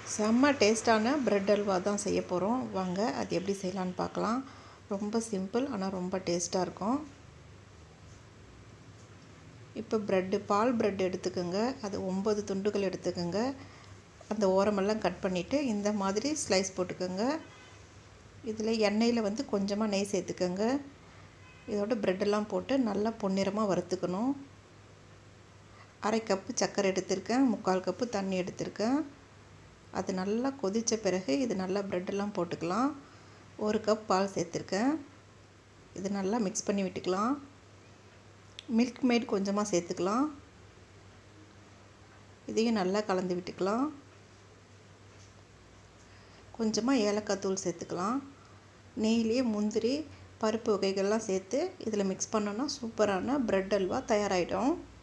செம்ம டேஸ்ட்டான ப்ரெட் அல்வா தான் செய்ய போகிறோம் வாங்க அது எப்படி செய்யலான்னு பார்க்கலாம் ரொம்ப சிம்பிள் ஆனால் ரொம்ப டேஸ்ட்டாக இருக்கும் இப்போ ப்ரெட்டு பால் ப்ரெட் எடுத்துக்கோங்க அது ஒம்பது துண்டுகள் எடுத்துக்கோங்க அந்த ஓரமெல்லாம் கட் பண்ணிவிட்டு இந்த மாதிரி ஸ்லைஸ் போட்டுக்கோங்க இதில் எண்ணெயில் வந்து கொஞ்சமாக நெய் சேர்த்துக்கோங்க இதோட ப்ரெட்டெல்லாம் போட்டு நல்லா பொன்னிறமாக வறுத்துக்கணும் அரை கப்பு சர்க்கரை எடுத்திருக்கேன் முக்கால் கப்பு தண்ணி எடுத்திருக்கேன் அது நல்லா கொதித்த பிறகு இது நல்லா ப்ரெட்டெல்லாம் போட்டுக்கலாம் ஒரு கப் பால் சேர்த்துருக்கேன் இது நல்லா மிக்ஸ் பண்ணி விட்டுக்கலாம் மில்க் மேட் கொஞ்சமாக சேர்த்துக்கலாம் இதையும் நல்லா கலந்து விட்டுக்கலாம் கொஞ்சமாக ஏலக்காய் தூள் சேர்த்துக்கலாம் நெய்லேயே முந்திரி பருப்பு வகைகள்லாம் சேர்த்து இதில் மிக்ஸ் பண்ணோன்னா சூப்பரான ப்ரெட் அல்வா தயாராகிடும்